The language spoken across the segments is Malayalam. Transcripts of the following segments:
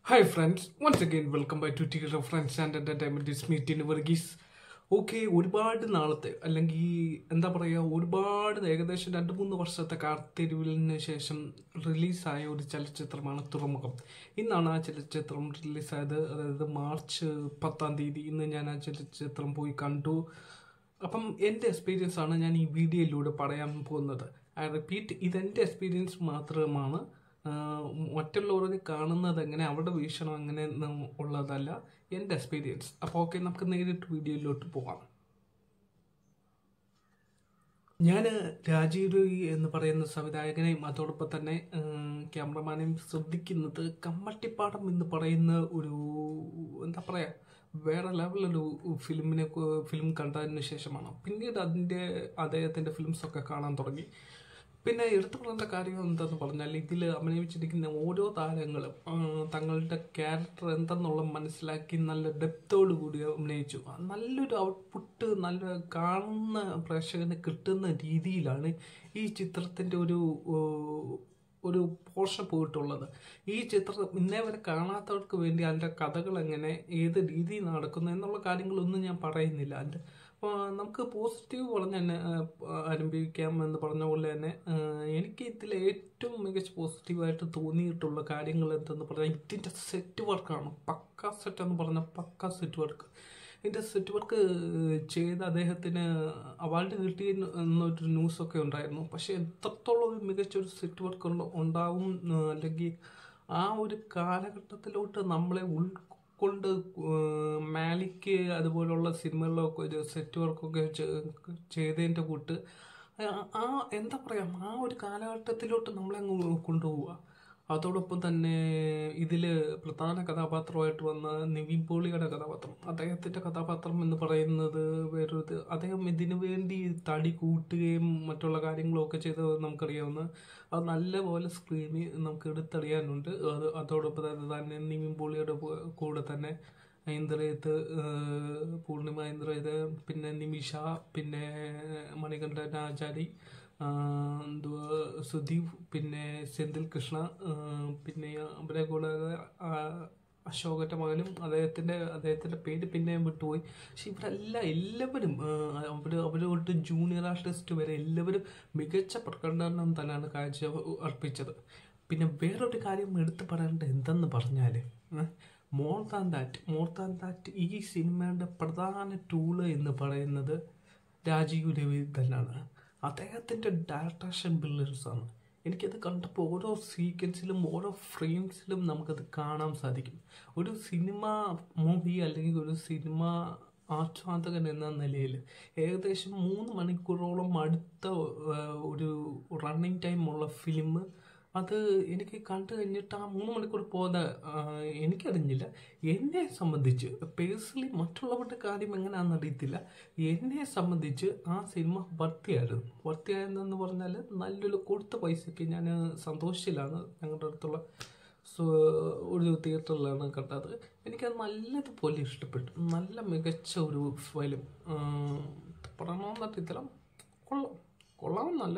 hi friends once again welcome by to teacher friends and entertainment is meet Varghese okay ഒരുപാട് നാളത്തെ അല്ലെങ്കിൽ എന്താ പറയുക ഒരുപാട് ഏകദേശം രണ്ട് മൂന്ന് വർഷത്തെ കാത്തിരിവിന് ശേഷം റിലീസായ ഒരു ചലച്ചിത്രമാണ് തുറമുഖം ഇന്നാണ് ആ ചലച്ചിത്രം റിലീസായത് അതായത് മാർച്ച് പത്താം തീയതി ഇന്ന് ഞാൻ ആ ചലച്ചിത്രം പോയി കണ്ടു അപ്പം എൻ്റെ എക്സ്പീരിയൻസ് ആണ് ഞാൻ ഈ വീഡിയോയിലൂടെ പറയാൻ പോകുന്നത് ഐ റിപ്പീറ്റ് ഇതെൻ്റെ എക്സ്പീരിയൻസ് മാത്രമാണ് ആഹ് മറ്റുള്ളവർക്ക് കാണുന്നത് എങ്ങനെ അവരുടെ വീക്ഷണം എങ്ങനെ എന്ന് ഉള്ളതല്ല എൻ്റെ എക്സ്പീരിയൻസ് അപ്പോൾ ഓക്കെ നമുക്ക് നേരിട്ട് വീഡിയോയിലോട്ട് പോകാം ഞാൻ രാജീവ് രോഗി എന്ന് പറയുന്ന സംവിധായകനെയും അതോടൊപ്പം തന്നെ ക്യാമറമാനെയും ശ്രദ്ധിക്കുന്നത് കമ്മട്ടിപ്പാടം എന്ന് പറയുന്ന ഒരു എന്താ പറയുക വേറെ ലെവലൊരു ഫിലിമിനെ ഫിലിം കണ്ടതിന് ശേഷമാണ് പിന്നീട് അതിൻ്റെ അദ്ദേഹത്തിൻ്റെ ഫിലിംസൊക്കെ കാണാൻ തുടങ്ങി പിന്നെ എടുത്തു പറയേണ്ട കാര്യം എന്താന്ന് പറഞ്ഞാൽ ഇതിൽ അഭിനയിച്ചിരിക്കുന്ന ഓരോ താരങ്ങളും ആ, തങ്ങളുടെ ക്യാരക്ടർ എന്തെന്നുള്ള മനസ്സിലാക്കി നല്ല ഡെപ്തോട് കൂടി അഭിനയിച്ചു ആ, നല്ലൊരു ഔട്ട്പുട്ട് നല്ല കാണുന്ന പ്രേക്ഷകന് കിട്ടുന്ന രീതിയിലാണ് ഈ ചിത്രത്തിൻ്റെ ഒരു ഓ, ഒരു പോർഷൻ പോയിട്ടുള്ളത് ഈ ചിത്രം ഇന്നേ വരെ കാണാത്തവർക്ക് വേണ്ടി അതിൻ്റെ കഥകൾ എങ്ങനെ ഏത് രീതിയിൽ നടക്കുന്നു എന്നുള്ള കാര്യങ്ങളൊന്നും ഞാൻ പറയുന്നില്ല അതിൻ്റെ ആ, നമുക്ക് പോസിറ്റീവ് പറഞ്ഞ് തന്നെ ആ, ആരംഭിക്കാം എന്ന് പറഞ്ഞ പോലെ തന്നെ ആ, എനിക്ക് ഇതിൽ ഏറ്റവും മികച്ച പോസിറ്റീവായിട്ട് തോന്നിയിട്ടുള്ള കാര്യങ്ങൾ എന്തെന്ന് പറഞ്ഞാൽ ഇതിൻ്റെ സെറ്റ് വർക്കാണ് പക്ക സെറ്റ് എന്ന് പറഞ്ഞാൽ പക്ക സെറ്റ് വർക്ക് ഇതിൻ്റെ സെറ്റ് വർക്ക് ചെയ്ത അദ്ദേഹത്തിന് അവാർഡ് കിട്ടി എന്നൊരു ന്യൂസൊക്കെ ഉണ്ടായിരുന്നു പക്ഷേ എത്രത്തോളം ഒരു മികച്ചൊരു സെറ്റ് വർക്ക് ഉണ്ടാവും ആ, അല്ലെങ്കിൽ ആ ഒരു കാലഘട്ടത്തിലോട്ട് നമ്മളെ ഉൾക്കൊണ്ട് ആ, മാലിക്ക് അതുപോലുള്ള സിനിമകളിലൊക്കെ ഒരു സെറ്റ് വർക്കൊക്കെ ചെയ്തതിൻ്റെ കൂട്ട് ആ- ആ എന്താ പറയുക ആ ഒരു കാലഘട്ടത്തിലോട്ട് നമ്മളെ അങ്ങ് കൊണ്ടുപോവുക അതോടൊപ്പം തന്നെ ഇതിൽ പ്രധാന കഥാപാത്രമായിട്ട് വന്ന നിവിൻ പോളിയുടെ കഥാപാത്രം അദ്ദേഹത്തിൻ്റെ കഥാപാത്രം എന്ന് പറയുന്നത് വേറൊരു അദ്ദേഹം ഇതിനു വേണ്ടി തടി കൂട്ടുകയും മറ്റുള്ള കാര്യങ്ങളും ഒക്കെ ചെയ്തത് നമുക്കറിയാവുന്ന അത് നല്ലപോലെ സ്ക്രീനിൽ നമുക്ക് എടുത്തറിയാനുണ്ട് അത് അതോടൊപ്പം തന്നെ തന്നെ നിവിൻ പോളിയുടെ കൂ- കൂടെ തന്നെ ഐന്ദ്രയത്ത് പൂർണിമ ഐന്ദ്രയത്ത് പിന്നെ നിമിഷ പിന്നെ മണികണ്ഠൻ ആചാരി ആ, എന്തുവാ സുദീപ് പിന്നെ സെന്തിൽ കൃഷ്ണ ആ, പിന്നെ അവരെ കൂടാതെ ആ, അശോകൻ്റെ മകനും അദ്ദേഹത്തിൻ്റെ അദ്ദേഹത്തിൻ്റെ പേര് പിന്നെ വിട്ടുപോയി പക്ഷെ ഇവരെല്ലാം എല്ലാവരും അവർ അവർ തൊട്ട് ജൂനിയർ ആർട്ടിസ്റ്റ് വരെ എല്ലാവരും മികച്ച പ്രകടനം തന്നെയാണ് കാഴ്ച അർപ്പിച്ചത് പിന്നെ വേറൊരു കാര്യം എടുത്തു പറയേണ്ടത് എന്തെന്ന് പറഞ്ഞാൽ more than that more than that ഈ സിനിമയുടെ പ്രധാന ടൂള് എന്ന് പറയുന്നത് രാജീവ് രവി തന്നെയാണ് അദ്ദേഹത്തിൻ്റെ ഡയറക്ടേഷൻ ബില്ലേഴ്സാണ് എനിക്കത് കണ്ടപ്പോൾ ഓരോ സീക്വൻസിലും ഓരോ ഫ്രെയിംസിലും നമുക്കത് കാണാൻ സാധിക്കും ഒരു സിനിമ മൂവി അല്ലെങ്കിൽ ഒരു സിനിമ ആസ്വാദകൻ എന്ന നിലയിൽ ഏകദേശം മൂന്ന് മണിക്കൂറോളം അടുത്ത ആ, ഒരു റണ്ണിങ് ടൈം ഉള്ള ഫിലിം അത് എനിക്ക് കണ്ടു കഴിഞ്ഞിട്ട് ആ മൂന്ന് മണിക്കൂർ പോകാതെ ആ, എനിക്കറിഞ്ഞില്ല എന്നെ സംബന്ധിച്ച് പേഴ്സണലി മറ്റുള്ളവരുടെ കാര്യം എങ്ങനെയാണെന്ന് അറിയത്തില്ല എന്നെ സംബന്ധിച്ച് ആ സിനിമ വർത്തിയായിരുന്നു വർത്തിയായെന്ന് പറഞ്ഞാൽ നല്ലൊരു കൊടുത്ത പൈസയ്ക്ക് ഞാൻ സന്തോഷത്തിലാണ് ഞങ്ങളുടെ അടുത്തുള്ള സോ ഒരു തിയേറ്ററിലാണ് കണ്ടത് എനിക്കത് നല്ലതുപോലെ ഇഷ്ടപ്പെട്ടു നല്ല മികച്ച ഒരു ഫിലിം പറയണമെന്ന് അറിയത്തില്ല കൊള്ളാം കൊള്ളാമെന്നല്ല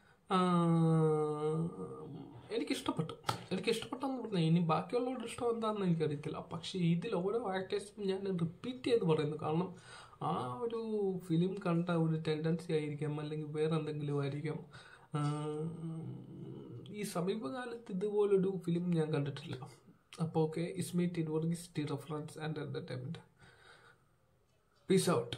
എനിക്ക് ഇഷ്ടപ്പെട്ടു എനിക്ക് ഇഷ്ടപ്പെട്ടെന്ന് പറഞ്ഞാൽ ഇനി ബാക്കിയുള്ളവരുടെ ഇഷ്ടം എന്താണെന്ന് എനിക്കറിയത്തില്ല പക്ഷേ ഇതിൽ ഓരോ ആക്ടേഴ്സും ഞാൻ റിപ്പീറ്റ് ചെയ്ത് പറയുന്നു കാരണം ആ ഒരു ഫിലിം കണ്ട ഒരു ടെൻഡൻസി ആയിരിക്കാം അല്ലെങ്കിൽ വേറെ എന്തെങ്കിലും ആയിരിക്കാം ആ, ഈ സമീപകാലത്ത് ഇതുപോലൊരു ഫിലിം ഞാൻ കണ്ടിട്ടില്ല അപ്പോൾ okay is meet it Varghese T reference and entertainment peace out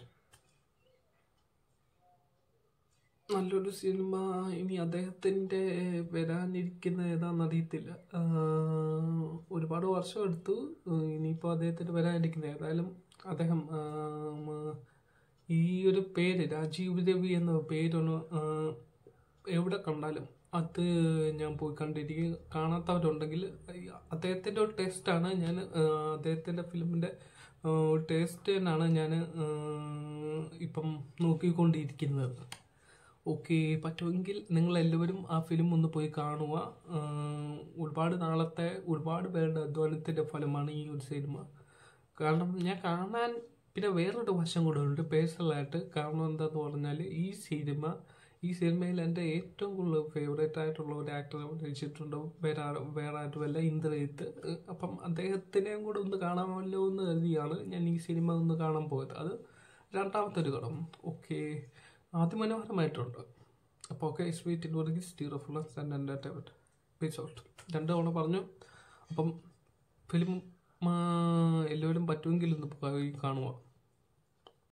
നല്ലൊരു സിനിമ ഇനി അദ്ദേഹത്തിൻ്റെ വരാനിരിക്കുന്ന ഏതാണെന്ന് അറിയത്തില്ല ആഹ് ഒരുപാട് വർഷം എടുത്തു ഇനിയിപ്പോൾ അദ്ദേഹത്തിന് വരാനിരിക്കുന്ന ഏതായാലും അദ്ദേഹം ആഹ് ഈ ഒരു പേര് രാജീവ് രവി എന്ന പേരൊന്ന് ആഹ് എവിടെ കണ്ടാലും അത് ഞാൻ പോയി കണ്ടിരിക്കും കാണാത്തവരുണ്ടെങ്കിൽ അദ്ദേഹത്തിൻ്റെ ഒരു ടേസ്റ്റാണ് ഞാൻ ആഹ് അദ്ദേഹത്തിൻ്റെ ഫിലിമിൻ്റെ ടേസ്റ്റ് തന്നെയാണ് ഞാൻ ആഹ് ഇപ്പം നോക്കിക്കൊണ്ടിരിക്കുന്നത് ഓക്കെ പറ്റുമെങ്കിൽ നിങ്ങൾ എല്ലാവരും ആ ഫിലിം ഒന്ന് പോയി കാണുക ആഹ് ഒരുപാട് നാളത്തെ ഒരുപാട് പേരുടെ അധ്വാനത്തിൻ്റെ ഫലമാണ് ഈ ഒരു സിനിമ കാരണം ഞാൻ കാണാൻ പിന്നെ വേറൊരു വശം കൂടെ ഉണ്ട് പേഴ്സണലായിട്ട് കാരണം എന്താന്ന് പറഞ്ഞാൽ ഈ സിനിമ ഈ സിനിമയിൽ എൻ്റെ ഏറ്റവും കൂടുതൽ ഫേവറേറ്റ് ആയിട്ടുള്ള ഒരു ആക്ടർ അഭിനയിച്ചിട്ടുണ്ട് വേറെ ആരും- വേറെ ആരുമല്ല ഇന്ദ്രജിത്ത് ഏഹ് അപ്പം അദ്ദേഹത്തിനെയും കൂടെ ഒന്ന് കാണാമല്ലോ എന്ന് കരുതിയാണ് ഞാൻ ഈ സിനിമ ഒന്ന് കാണാൻ പോയത് അത് രണ്ടാമത്തെ ഒരു കടം ഓക്കെ അതിമനോഹരമായിട്ടുണ്ട് അപ്പോൾ okay sweet in Varghese steer of flux and entertainment peace out രണ്ട് തവണ പറഞ്ഞു അപ്പം ഫിലിം എല്ലാവരും പറ്റുമെങ്കിൽ ഒന്ന് പോയി കാണുക